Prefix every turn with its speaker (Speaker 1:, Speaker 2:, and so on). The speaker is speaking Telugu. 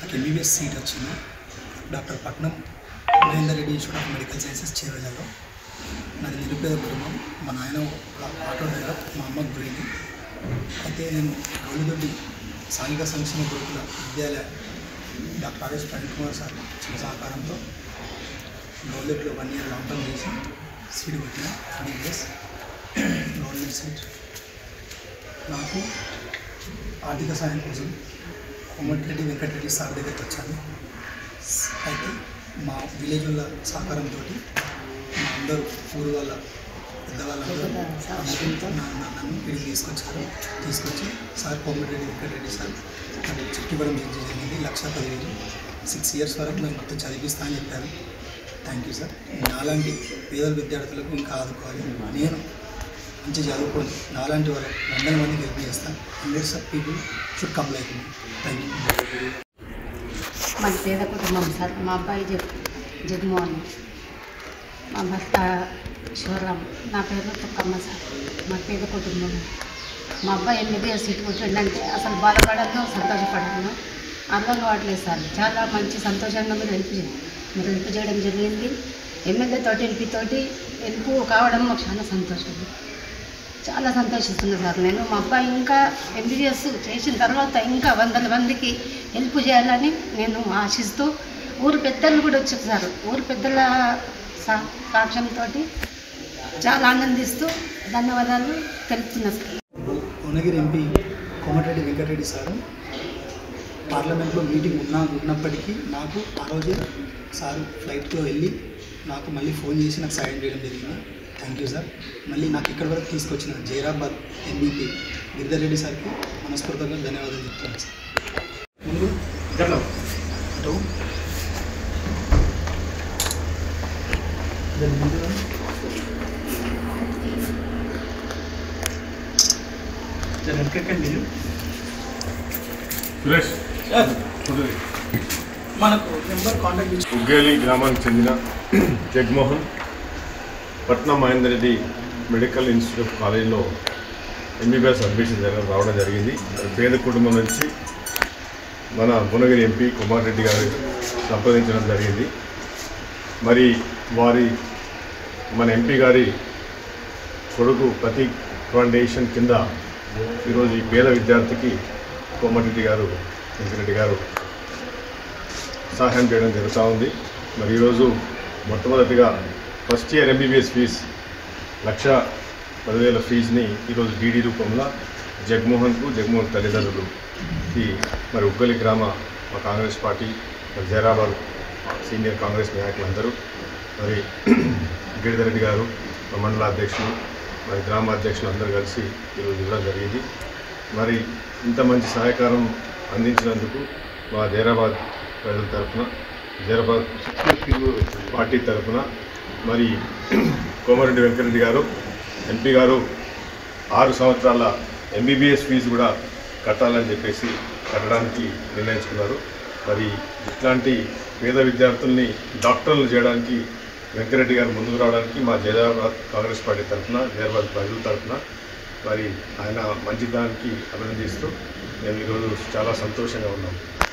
Speaker 1: నాకు ఎంబీబీఎస్ సీట్ వచ్చింది doctor Patnam Mahender Reddy institute of medical sciences చేవెళ్ళలో నాది నిరుపేద కుటుంబం మా నాయన ఒక ఆటో డ్రైవర్ మా అమ్మ గురించి అయితే నేను గౌలిదొడ్డి సాంఘిక సంక్షేమ గురుకుల విద్యాలయ doctor RS Praneeth Kumar sir చిన్న సహకారంతో గౌలిదొడ్డిలో వన్ ఇయర్ లాంగ్ టర్మ్ చేసి సీట్ పెట్టిన ఎంబీబీఎస్ గవర్నమెంట్ సీట్ నాకు ఆర్థిక సాయం కోసం కోమటిరెడ్డి వెంకటరెడ్డి సార్ దగ్గరికి వచ్చాను అయితే మా విలేజ్ వాళ్ళ సహకారంతో మా అందరూ ఊరు వాళ్ళ పెద్దవాళ్ళందరూ నా- నా- నన్ను వీడికి తీసుకొచ్చారు తీసుకొచ్చి సార్ కోమటిరెడ్డి వెంకటరెడ్డి సార్ నాకు చెక్ ఇవ్వడం జరిగింది లక్ష పదివేలు సిక్స్ ఇయర్స్ వరకు నేను మొత్తం చదివిస్తా అని చెప్పారు థ్యాంక్ యూ సార్ నాలాంటి పేద విద్యార్థులకు ఇంకా ఆదుకోవాలి నేను మంచి చదువుకొని నాలాంటి వారు వందల మందికి హెల్ప్ చేస్తాను hundreds of people should come like me thank you
Speaker 2: మాది పేద కుటుంబం సార్ మా అబ్బాయి జగ్ జగన్మోహన్ మా భర్త శివరామ్ నా పేరు తుక్కమ్మ సార్ మా పేద కుటుంబం మా అబ్బాయి ఎంబీబీఎస్ సీట్ కొట్టిండంటే అసలు బాధపడను సంతోషపడను అర్థం కావట్లేదు సార్ చాలా మంచి సంతోషంగా మీరు హెల్ప్ చే మీరు హెల్ప్ చేయడం జరిగింది ఎమ్మెల్యే తోటి ఎంపీ తోటి హెల్ప్ కావడం మాకు చాలా సంతోషం చాలా సంతోషిస్తున్నా సార్ నేను మా అబ్బాయి ఇంకా ఎంబీబీఎస్ చేసిన తర్వాత ఇంకా వందల మందికి హెల్ప్ చేయాలని నేను ఆశిస్తూ ఊరు పెద్దలు కూడా వచ్చారు సార్ ఊరు పెద్దల సా సాక్ష్యంతో చాలా ఆనందిస్తూ ధన్యవాదాలు తెలుపుతున్నా sir
Speaker 1: Bhuvanagiri MP Komatireddy Venkat Reddy sir పార్లమెంట్లో మీటింగ్ ఉన్నా ఉన్నప్పటికీ నాకు ఆ రోజే సారు ఫ్లైట్లో వెళ్ళి నాకు మళ్ళీ ఫోన్ చేసి నాకు సాయం చేయడం జరిగింది థ్యాంక్ యూ సార్ మళ్ళీ నాకు ఇక్కడ వరకు తీసుకొచ్చిన జైరాబాద్ ఎంబీపీ గిరిధర్ రెడ్డి సార్కి మనస్ఫూర్తిగా ధన్యవాదాలు చెప్తున్నాను సార్ ముందు అటు దాని ముందుగా దాని వెనకకండి మీరు
Speaker 3: సురేష్ చూడండి.
Speaker 1: మనకు నెంబర్ కాంటాక్ట్ ఇచ్చి
Speaker 3: ఉగ్గేలి గ్రామానికి చెందిన జగమోహన్ పట్నం మహేందర్ రెడ్డి మెడికల్ ఇన్స్టిట్యూట్ కాలేజీలో ఎంబీబీఎస్ అడ్మిషన్ జరగడం రావడం జరిగింది మరి పేద కుటుంబం నుంచి మన భువనగిరి ఎంపీ కుమార్ రెడ్డి గారు సంప్రదించడం జరిగింది మరి వారి మన ఎంపీ గారి కొడుకు ప్రతీక్ ఫౌండేషన్ కింద ఈరోజు ఈ పేద విద్యార్థికి కోమటిరెడ్డి గారు వెంకరెడ్డి గారు సహాయం చేయడం జరుగుతూ ఉంది మరి ఈరోజు మొట్టమొదటిగా first year MBBS fees lakh పదివేల ఫీజుని ఈరోజు డీడీ రూపంలో జగమోహన్కు జగమోహన్ తల్లిదండ్రులుకి మరి ఉగ్గలి గ్రామ మా కాంగ్రెస్ పార్టీ మరి జైరాబాద్ సీనియర్ కాంగ్రెస్ నాయకులందరూ మరి గిరిధర్ రెడ్డి గారు మా మండల అధ్యక్షులు మరి గ్రామ అధ్యక్షులు అందరూ కలిసి ఈరోజు ఇవ్వడం జరిగింది మరి ఇంత మంచి సహకారం అందించినందుకు మా జైరాబాద్ ప్రజల తరఫున జైరాబాద్ పార్టీ తరఫున మరి కోమరెడ్డి వెంకరెడ్డి గారు ఎంపీ గారు ఆరు సంవత్సరాల ఎంబీబీఎస్ ఫీజు కూడా కట్టాలని చెప్పేసి కట్టడానికి నిర్ణయించుకున్నారు మరి ఇట్లాంటి పేద విద్యార్థుల్ని డాక్టర్లు చేయడానికి వెంకరెడ్డి గారు ముందుకు రావడానికి మా జైరాబాద్ కాంగ్రెస్ పార్టీ తరఫున జైరాబాద్ ప్రజల తరఫున మరి ఆయన మంచిదానికి అభినందిస్తూ మేము ఈరోజు చాలా సంతోషంగా ఉన్నాం